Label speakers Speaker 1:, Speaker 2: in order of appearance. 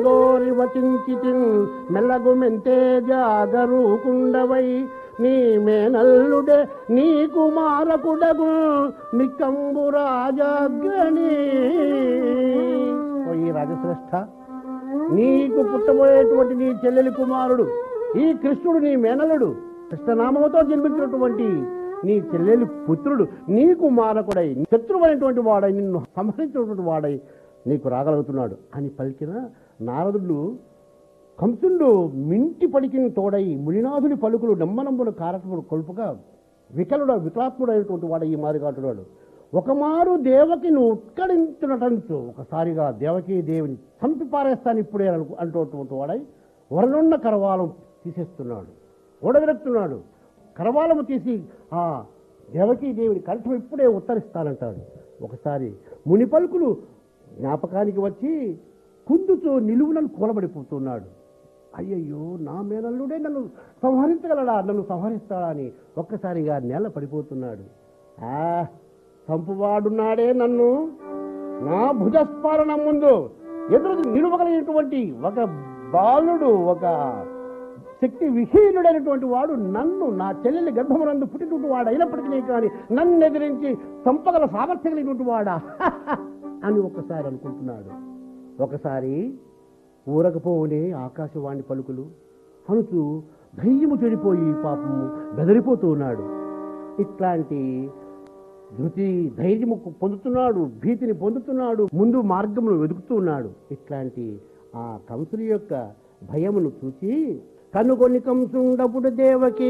Speaker 1: మెచ్చగోరి వచించితిన్ మెల్లగు మెంతే జాగరూకుండవై నీ మేనల్లుడే నీ కుమారకుడగు నికంబు రాజాగ్రణి ఓ ఈ రాజశ్రేష్ఠ నీకు పుట్టబోయేటువంటి నీ చెల్లెలి కుమారుడు ఈ కృష్ణుడు నీ మేనలుడు కృష్ణనామముతో జన్మించినటువంటి నీ చెల్లెలి పుత్రుడు నీకు మారకుడై శత్రువైనటువంటి వాడై నిన్ను సంహరించినటువంటి వాడై నీకు రాగలుగుతున్నాడు అని పలికిన నారదుడు కంసుడు మింటి పలికిన తోడై మునినాథుని పలుకులు నమ్మనమ్మున కారటముడు కొలుపుగా వికలుడ వికలాత్ముడైనటువంటి వాడు ఈ మారుగాటున్నాడు ఒకమారు దేవకిని ఉత్కడించినటంచు ఒకసారిగా దేవకి దేవిని చంపి పారేస్తాను ఇప్పుడే అను అంటున్నటువంటి వాడై వరనున్న కరవాలం తీసేస్తున్నాడు ఓడగెడుతున్నాడు కరవాలము తీసి ఆ దేవకీ దేవిని కంఠం ఇప్పుడే ఉత్తరిస్తానంటాడు ఒకసారి ముని పలుకులు జ్ఞాపకానికి వచ్చి కుందుతో నిలువునను కూలబడిపోతున్నాడు అయ్యయ్యో నా మేనల్లుడే నన్ను సంహరించగలడా నన్ను సంహరిస్తాడా అని ఒక్కసారిగా నేల పడిపోతున్నాడు ఆ చంపువాడున్నాడే నన్ను నా భుజస్మరణం ముందు ఎదురు నిలువగలిగినటువంటి ఒక బాలుడు ఒక శక్తి విహీనుడైనటువంటి వాడు నన్ను నా చెల్లెలి గర్భమునందు పుట్టినటువంటి వాడు అయినప్పటికీ కానీ నన్ను ఎదిరించి చంపగల సామర్థ్యం కలిగినటువంటి వాడా అని ఒక్కసారి అనుకుంటున్నాడు ఒకసారి ఊరకపోనే ఆకాశవాణి పలుకులు అనుచు ధైర్యము చెడిపోయి పాపము బెదిరిపోతూ ఉన్నాడు ఇట్లాంటి ధృతి ధైర్యము పొందుతున్నాడు భీతిని పొందుతున్నాడు ముందు మార్గమును వెతుకుతున్నాడు ఇట్లాంటి ఆ కంసుని యొక్క భయమును చూచి కనుగొని కంసుండపుడు దేవకి